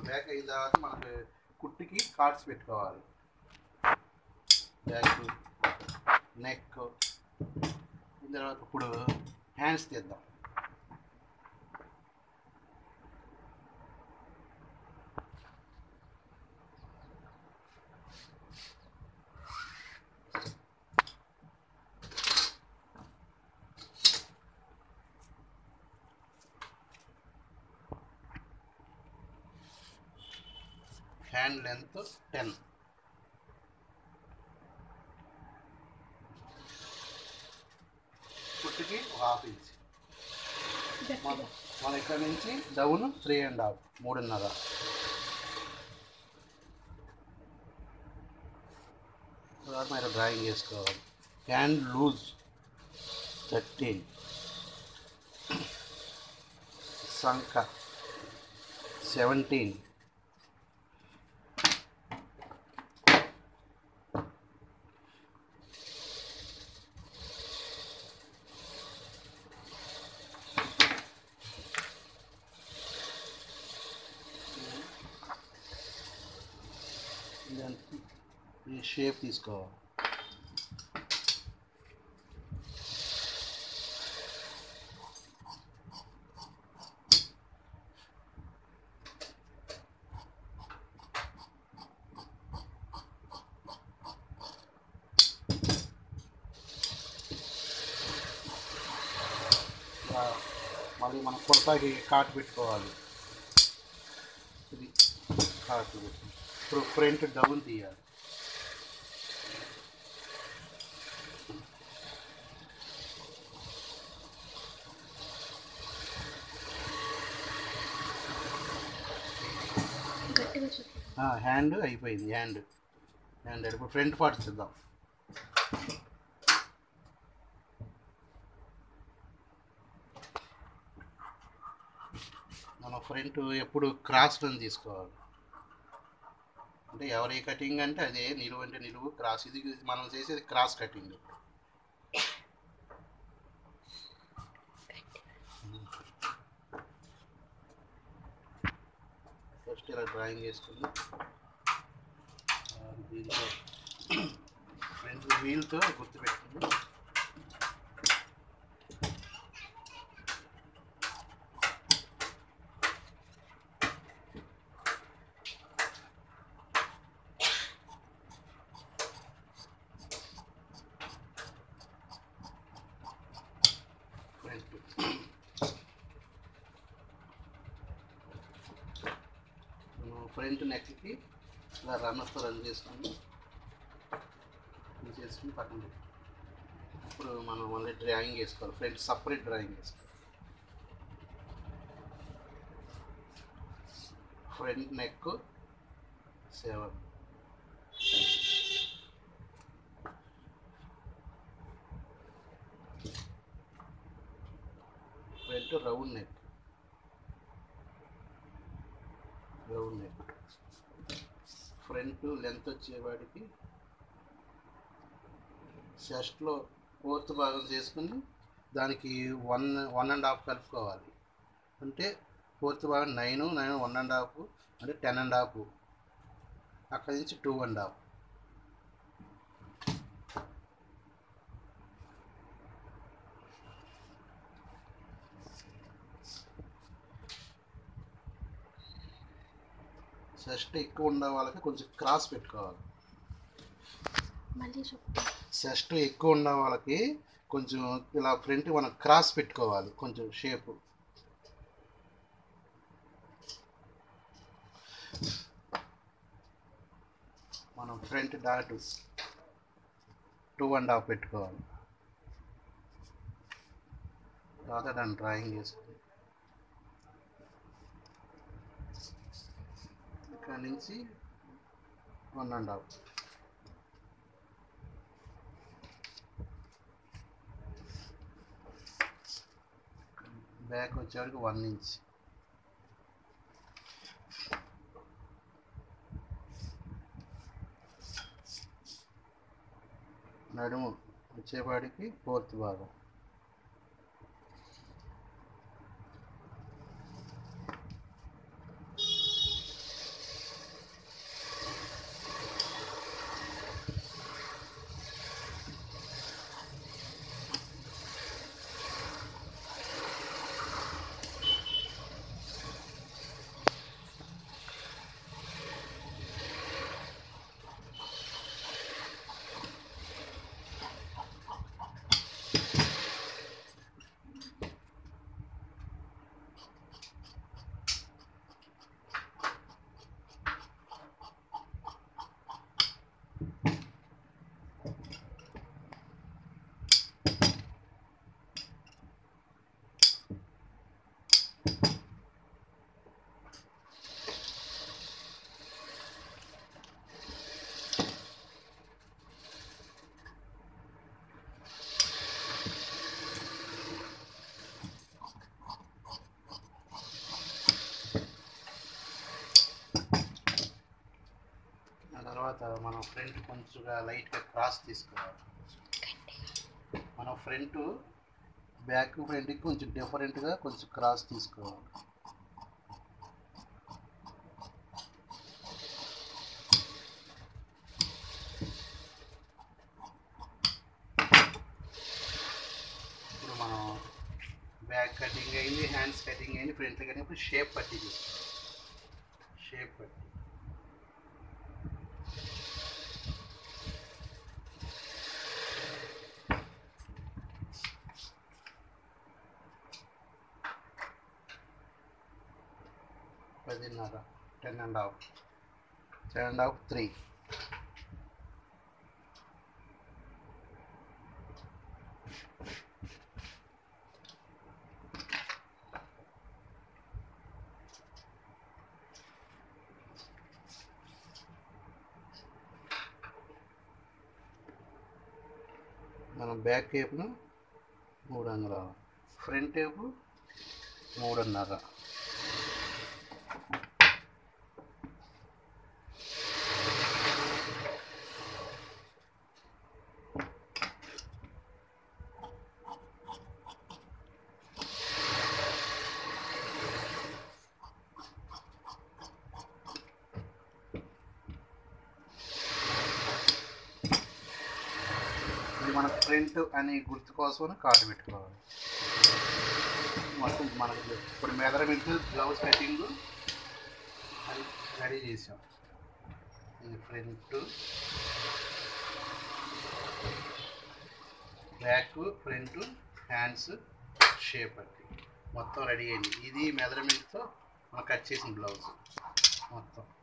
Back అయిన తర్వాత మనకు కుట్టికి కార్డ్స్ పెట్టుకోవాలి బ్యాక్ నెక్ తర్వాత ఇప్పుడు హ్యాండ్స్ తీద్దాం హ్యాండ్ లెంత్ టెన్ కుట్టుకి హాఫ్ ఇంచ్ మన మన ఇక్కడ నుంచి డౌన్ త్రీ అండ్ హాఫ్ మూడున్నర తర్వాత మీరు డ్రాయింగ్ చేసుకోవాలి హ్యాండ్ లూజ్ థర్టీన్ సంక సెవెంటీన్ ఈ షేప్ తీసుకోవాలి ఇలా మళ్ళీ మనం కుర్తాకి కాటు పెట్టుకోవాలి ఇది కాటు పెట్టి ఇప్పుడు ఫ్రంట్ డౌన్ తీయాలి గట్టిగా చెప్పు హ్యాండ్ అయిపోయింది హ్యాండ్ హ్యాండ్ ఇప్పుడు ఫ్రంట్ పార్ట్స్ ఇద్దాం మనం ఫ్రంట్ ఎప్పుడు క్రాస్ రన్ తీసుకోవాలి అంటే ఎవరి కటింగ్ అంటే అదే నిలువు అంటే నిలువు క్రాస్ ఇది మనం చేసేది క్రాస్ కటింగ్ ఫస్ట్ ఇలా డ్రాయింగ్ చేసుకుని వీల్తో ఫ్రంట్ వీల్తో గుర్తుపెట్టుకుని ఫ్రంట్ ఫ్రంట్ నెక్కి ఇలా రన్నర్తో రన్ చేసుకుని ఇది చేసుకుని పక్కన పెట్టు. ఇప్పుడు మనం మళ్ళీ డ్రాయింగ్ వేసుకోవాలి ఫ్రంట్ సపరేట్ డ్రాయింగ్ వేసుకోవాలి front neck seven front round neck round neck front length వచ్చేవాడికి చెస్ట్లో ఫోర్త్ భాగం చేసుకుని దానికి వన్ వన్ అండ్ హాఫ్ కలుపుకోవాలి అంటే ఫోర్త్ భాగం nine nine one and half అంటే టెన్ అండ్ హాఫ్ అక్కడి నుంచి టూ అండ్ హాఫ్ చెస్ట్ ఎక్కువ ఉండే వాళ్ళకి కొంచెం క్రాస్ పెట్టుకోవాలి మళ్ళీ చెప్పు చెస్ట్ ఎక్కువ ఉన్న వాళ్ళకి కొంచెం ఇలా ఫ్రంట్ మనం క్రాస్ పెట్టుకోవాలి కొంచెం షేప్ మనం front dot two and half పెట్టుకోవాలి తర్వాత దాన్ని డ్రాయింగ్ చేసుకుని ఇక్కడ నుంచి వన్ అండ్ హాఫ్ బ్యాక్ వచ్చేవాడికి వన్ ఇంచ్ నడుము వచ్చేవాడికి ఫోర్త్ భాగం తర్వాత మనం ఫ్రంట్ కొంచెంగా లైట్గా క్రాస్ తీసుకోవాలి మనం ఫ్రంట్ బ్యాక్ ఫ్రంట్కి కొంచెం డిఫరెంట్గా కొంచెం క్రాస్ తీసుకోవాలి ఇప్పుడు మనం బ్యాక్ కటింగ్ అయింది హ్యాండ్స్ కటింగ్ అయింది ఫ్రంట్ కటింగ్ ఇప్పుడు షేప్ పట్టి తీసుకోవాలి షేప్ పట్టి పదిన్నర ten and half ten and half three మనం బ్యాక్ టేప్ను మూడు అంగుళాలు ఫ్రంట్ టేపు మూడున్నర ఇది మన ఫ్రంట్ అని గుర్తు కోసం కార్డు పెట్టుకోవాలి మొత్తం మనకు ఇప్పుడు మెజర్మెంట్ బ్లౌజ్ కటింగ్ అది రెడీ చేసాం ఇది front back front hands shape అది మొత్తం రెడీ అయింది ఇది మెజర్మెంట్తో మనం కట్ చేసిన బ్లౌజ్ మొత్తం